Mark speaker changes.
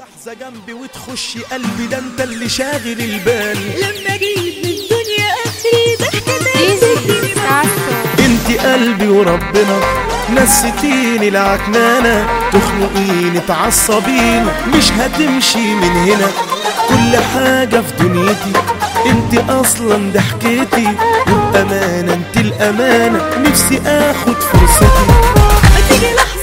Speaker 1: لحظة جنبي وتخشي قلبي ده انت اللي شاغل البال
Speaker 2: لما اجيب من الدنيا اخري ضحكة
Speaker 3: ايزي كاسو
Speaker 1: انت قلبي وربنا نسيتيني العكنانة تخنقيني تعصبيني مش هتمشي من هنا كل حاجة في دنيتي انت اصلا ضحكتي والامانة انت الامانة نفسي اخد فرصتي
Speaker 2: ما تيجي لحظة